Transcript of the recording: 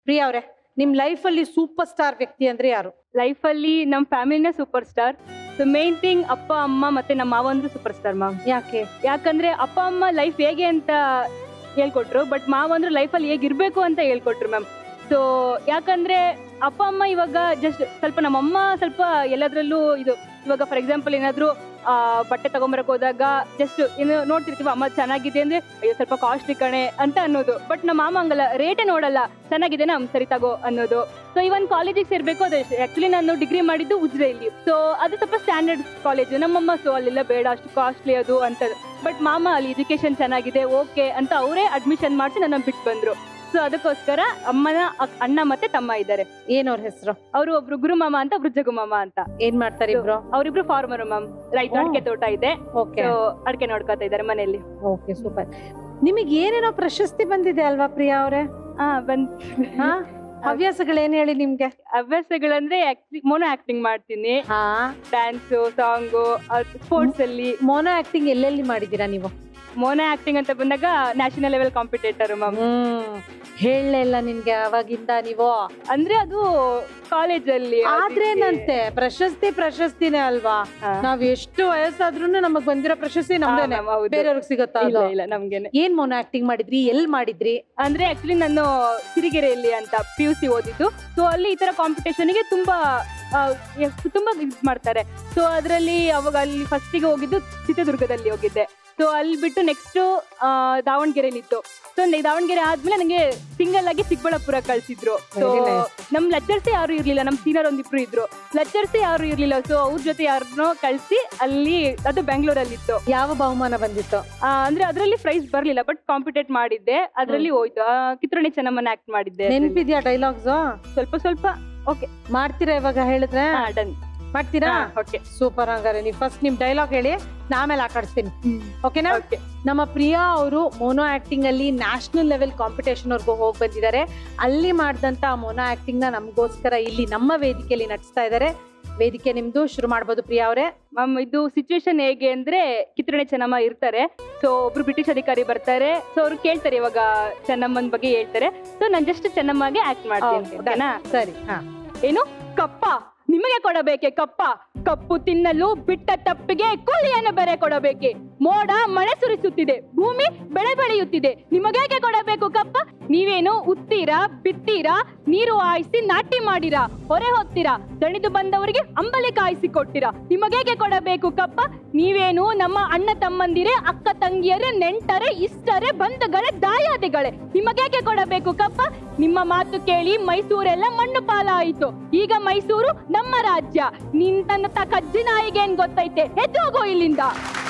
ಪ್ರಿಯಾ ಅವ್ರೆ ನಿಮ್ ಲೈಫ್ ಅಲ್ಲಿ ಸೂಪರ್ ಸ್ಟಾರ್ ವ್ಯಕ್ತಿ ಅಂದ್ರೆ ಯಾರು ಲೈಫಲ್ಲಿ ನಮ್ಮ ಫ್ಯಾಮಿಲಿನೇ super star so main thing ಅಪ್ಪ ಅಮ್ಮ ಮತ್ತೆ ನಮ್ಮ ಮಾವ ಅಂದ್ರೆ ಸೂಪರ್ ಸ್ಟಾರ್ ಮ್ಯಾಮ್ ಯಾಕೆ ಯಾಕಂದ್ರೆ ಅಪ್ಪ ಅಮ್ಮ ಲೈಫ್ ಹೇಗೆ ಅಂತ ಹೇಳ್ಕೊಟ್ರು ಬಟ್ ಮಾವ ಅಂದ್ರೆ ಲೈಫಲ್ಲಿ ಹೇಗಿರ್ಬೇಕು ಅಂತ ಹೇಳ್ಕೊಟ್ರು ಮ್ಯಾಮ್ ಸೊ ಯಾಕಂದ್ರೆ ಅಪ್ಪ ಅಮ್ಮ ಇವಾಗ ಜಸ್ಟ್ ಸ್ವಲ್ಪ ನಮ್ಮಮ್ಮ ಸ್ವಲ್ಪ ಎಲ್ಲದ್ರಲ್ಲೂ ಇದು ಇವಾಗ ಫಾರ್ ಎಕ್ಸಾಂಪಲ್ ಏನಾದ್ರು ಆ, ಬಟ್ಟೆ ತಗೊಂಬರಕ್ ಹೋದಾಗ ಜಸ್ಟ್ ಏನು ನೋಡ್ತಿರ್ತೀವಿ ಅಮ್ಮ ಚೆನ್ನಾಗಿದೆ ಅಂದ್ರೆ ಅಯ್ಯೋ ಸ್ವಲ್ಪ ಕಾಸ್ಟ್ಲಿ ಕಣೆ ಅಂತ ಅನ್ನೋದು ಬಟ್ ನಮ್ಮ ಮಾಮ ಹಂಗಲ್ಲ ರೇಟೇ ನೋಡಲ್ಲ ಚೆನ್ನಾಗಿದೆ ನಮ್ ಸರಿ ತಗೋ ಅನ್ನೋದು ಸೊ ಇವನ್ ಕಾಲೇಜಿಗೆ ಸೇರ್ಬೇಕು ಅದು ಆಕ್ಚುಲಿ ನಾನು ಡಿಗ್ರಿ ಮಾಡಿದ್ದು ಉಜ್ರೆಯಲ್ಲಿ ಸೊ ಅದು ಸ್ವಲ್ಪ ಸ್ಟ್ಯಾಂಡರ್ಡ್ ಕಾಲೇಜ್ ನಮ್ಮಮ್ಮ ಸೊ ಅಲ್ಲೆಲ್ಲ ಬೇಡ ಅಷ್ಟು ಕಾಸ್ಟ್ಲಿ ಅದು ಅಂತ ಬಟ್ ಮಾಮ ಅಲ್ಲಿ ಎಜುಕೇಶನ್ ಚೆನ್ನಾಗಿದೆ ಓಕೆ ಅಂತ ಅವರೇ ಅಡ್ಮಿಷನ್ ಮಾಡಿಸಿ ನನ್ನ ಬಿಟ್ಟು ಬಂದ್ರು ಸೊ ಅದಕ್ಕೋಸ್ಕರ ಅಮ್ಮನ ಅಕ್- ಅಣ್ಣ ಮತ್ತೆ ತಮ್ಮ ಇದ್ದಾರೆ ಏನ್ ಅವ್ರ ಹೆಸರು ಅವರು ಒಬ್ರು ಗುರುಮಾಮ ಅಂತ ಒಬ್ರು ಜಗುಮಾಮ ಅಂತ ಏನ್ ಮಾಡ್ತಾರೆ ಇಬ್ರು ಅವರಿಬ್ರು ಫಾರ್ಮರ್ ಮ್ಯಾಮ್ ರೈತ ಓ. ಅಡಿಕೆ ತೋಟ ಇದೆ ಓಕೆ ಸೊ ಅಡಿಕೆ ನೋಡ್ಕೊತಾ ಇದ್ದಾರೆ ಮನೆಯಲ್ಲಿ ಓಕೆ ಸೂಪರ್ ನಿಮಗೆ ಏನೇನೋ ಪ್ರಶಸ್ತಿ ಬಂದಿದೆ ಅಲ್ವಾ ಪ್ರಿಯಾ ಅವ್ರೆ ಹಾ ಬಂದ್ ಹಾ ಹವ್ಯಾಸಗಳೇನ್ ಹೇಳಿ ನಿಮ್ಗೆ ಹವ್ಯಾಸಗಳಂದ್ರೆ ಮೋನೋ ಆಕ್ಟಿಂಗ್ ಮಾಡ್ತೀನಿ ಹಾ ಡ್ಯಾನ್ಸ್ ಸಾಂಗು ಸ್ಪೋರ್ಟ್ಸ್ ಅಲ್ಲಿ ಮೋನೋ ಆಕ್ಟಿಂಗ್ ಎಲ್ಲೆಲ್ಲಿ ಮಾಡಿದೀರಾ ನೀವು ಮೋನೋ ಆಕ್ಟಿಂಗ್ ಅಂತ ಬಂದಾಗ ನ್ಯಾಷನಲ್ ಲೆವೆಲ್ ಕಾಂಪಿಟೇಟರ್ ಮ್ಯಾಮ್ ಹ್ಮ್ ಹೇಳಲೇ ಇಲ್ಲ ನಿನ್ಗೆ ಅವಾಗಿಂದ ನೀವು ಅಂದ್ರೆ ಅದು ಕಾಲೇಜಲ್ಲಿ ಆದ್ರೇನಂತೆ ಪ್ರಶಸ್ತಿ ಪ್ರಶಸ್ತಿನೇ ಅಲ್ವಾ ನಾವ್ ಎಷ್ಟು ವಯಸ್ಸಾದ್ರೂ ನಮಗ್ ಬಂದಿರೋ ಪ್ರಶಸ್ತಿ ನಮ್ದೇನೆ ಬೇರೆಯವ್ರಿಗೆ ಸಿಗತ್ತಾ ಇಲ್ಲ ಅದು ಇಲ್ಲ ನಮ್ಗೇನೆ ಏನ್ ಮೋನೋ ಆಕ್ಟಿಂಗ್ ಮಾಡಿದ್ರಿ ಎಲ್ ಮಾಡಿದ್ರಿ ಅಂದ್ರೆ ಆಕ್ಚುಲಿ ನಾನು ಸಿರಿಗೆರೆಯಲ್ಲಿ ಅಂತ ಪಿ ಯು ಸಿ ಓದಿದ್ದು ಸೊ ಅಲ್ಲಿ ಈ ತರ ಕಾಂಪಿಟೇಷನ್ ಗೆ ತುಂಬಾ ಆ, ಎಷ್ಟ್- ತುಂಬಾ ಇದ್ ಮಾಡ್ತಾರೆ ಸೊ ಅದರಲ್ಲಿ ಅವಾಗ ಅಲ್ಲಿ ಫಸ್ಟಿಗೆ ಹೋಗಿದ್ದು ಚಿತ್ರದುರ್ಗದಲ್ಲಿ ಹೋಗಿದ್ದೆ ಸೊ ಅಲ್ಲಿ ಬಿಟ್ಟು ನೆಕ್ಸ್ಟ್ ದಾವಣಗೆರೆಲಿ ಇತ್ತು ಸೊ ದಾವಣಗೆರೆ ಆದ್ಮೇಲೆ ನಂಗೆ ಸಿಂಗಲ್ ಆಗಿ ಚಿಕ್ಕಬಳ್ಳಾಪುರ ಕಳ್ಸಿದ್ರು ಸೊ Very nice. ನಮ್ ಲೆಕ್ಚರ್ಸೇ ಯಾರು ಇರ್ಲಿಲ್ಲ ನಮ್ ಸೀನಿಯರ್ ಒಂದಿಬ್ರು ಇದ್ರು ಲೆಕ್ಚರ್ಸೇ ಯಾರು ಇರ್ಲಿಲ್ಲ ಸೊ ಅವ್ರ ಜೊತೆ ಯಾರನ್ನೋ ಕಳ್ಸಿ ಅಲ್ಲಿ ಅದು ಬೆಂಗಳೂರಲ್ಲಿ ಇತ್ತು ಯಾವ ಬಹುಮಾನ ಬಂದಿತ್ತು ಆ, ಅಂದ್ರೆ ಅದರಲ್ಲಿ ಪ್ರೈಸ್ ಬರ್ಲಿಲ್ಲ ಬಟ್ ಕಾಂಪಿಟೇಟ್ ಮಾಡಿದ್ದೆ ಅದ್ರಲ್ಲಿ ಹೋಯ್ತು ಆ, ಕಿತ್ತೂರಾಣಿ ಚೆನ್ನಮ್ಮನ ಆಕ್ಟ್ ಮಾಡಿದ್ದೆ ಅದ್ರಲ್ಲಿ. ನೆನ್ಪಿದ್ಯಾ ಡೈಲಾಗ್ಸ್ ಸ್ವಲ್ಪ ಸ್ವಲ್ಪ ಓಕೆ ಮಾಡ್ತೀರಾ ಇವಾಗ ಹೇಳಿದ್ರೆ ಡನ್ ಮಾಡ್ತೀರಾ ಓಕೆ ಸೂಪರ್ ಹಂಗಾರೆ ನೀವು ಫಸ್ಟ್ ನಿಮ್ ಡೈಲಾಗ್ ಹೇಳಿ ನಾ ಆಮೇಲೆ ಆಟಾಡಿಸ್ತೀನಿ ಓಕೆನಾ ಓಕೆ ನಮ್ಮ ಪ್ರಿಯಾ ಅವರು ಮೋನೋ ಆಕ್ಟಿಂಗ್ ಅಲ್ಲಿ ನ್ಯಾಷನಲ್ ಲೆವೆಲ್ ಕಾಂಪಿಟೇಷನ್ ವರ್ಗೂ ಹೋಗಿ ಬಂದಿದ್ದಾರೆ ಅಲ್ಲಿ ಮಾಡಿದಂತ ಮೋನೋ ಆಕ್ಟಿಂಗ್ ನ ನಮಗೋಸ್ಕರ ಇಲ್ಲಿ ನಮ್ಮ ವೇದಿಕೆಯಲ್ಲಿ ನಟಿಸ್ತಾ ಇದ್ದಾರೆ ವೇದಿಕೆ ನಿಮ್ದು ಶುರು ಮಾಡ್ಬೋದು ಪ್ರಿಯಾ ಅವರೇ ಮ್ಯಾಮ್ ಇದು ಸಿಚುವೇಶನ್ ಹೇಗೆ ಅಂದ್ರೆ ಕಿತ್ತೂರಾಣಿ ಚೆನ್ನಮ್ಮ ಇರ್ತಾರೆ ಸೊ ಒಬ್ರು ಬ್ರಿಟಿಷ್ ಅಧಿಕಾರಿ ಬರ್ತಾರೆ ಸೊ ಅವ್ರು ಕೇಳ್ತಾರೆ ಇವಾಗ ಚೆನ್ನಮ್ಮನ ಬಗ್ಗೆ ಹೇಳ್ತಾರೆ ಸೊ ನಾನ್ ಜಸ್ಟ್ ಚೆನ್ನಮ್ಮಗೆ ಆಕ್ಟ್ ಮಾಡ್ತೀನಿ Okay, ಓಕೆನಾ ಸರಿ ಹಾ ಏನು ಕಪ್ಪ ನಿಮಗೆ ಕೊಡಬೇಕೆ ಕಪ್ಪ ಕಪ್ಪು ತಿನ್ನಲು ಬಿಟ್ಟ ತಪ್ಪಿಗೆ ಕೂಲಿಯನ್ನು ಬೇರೆ ಕೊಡಬೇಕೆ ಮೋಡ ಮಳೆ ಸುರಿಸುತ್ತಿದೆ ಭೂಮಿ ಬೆಳೆ ಬೆಳೆಯುತ್ತಿದೆ ನಿಮಗೇಕೆ ಕೊಡಬೇಕು ಕಪ್ಪ ನೀವೇನು ಉತ್ತೀರಾ ಬಿತ್ತೀರಾ ನೀರು ಹಾಯಿಸಿ ನಾಟಿ ಮಾಡಿರಾ ಹೊರೆ ಹೊತ್ತೀರಾ ದಣಿದು ಬಂದವರಿಗೆ ಅಂಬಲಿ ಕಾಯಿಸಿ ಕೊಟ್ಟಿರಾ ನಿಮಗೇಕೆ ಕೊಡಬೇಕು ಕಪ್ಪ ನೀವೇನು ನಮ್ಮ ಅಣ್ಣ ತಮ್ಮಂದಿರೇ ಅಕ್ಕ ತಂಗಿಯರೇ ನೆಂಟರೇ ಇಷ್ಟರೇ ಬಂಧುಗಳೇ ದಾಯಾದಿಗಳೇ ನಿಮಗೇಕೆ ಕೊಡಬೇಕು ಕಪ್ಪ ನಿಮ್ಮ ಮಾತು ಕೇಳಿ ಮೈಸೂರೆಲ್ಲ ಮಣ್ಣು ಪಾಲಾಯಿತು ಈಗ ಮೈಸೂರು ನಮ್ಮ ರಾಜ್ಯ ನಿನ್ ತನ್ನ ತ ಕಜ್ಜಿ ನಾಯಿಗೆ ಏನ್ ಗೊತ್ತೈತೆ ಎದ್ದೋಗೋ ಇಲ್ಲಿಂದ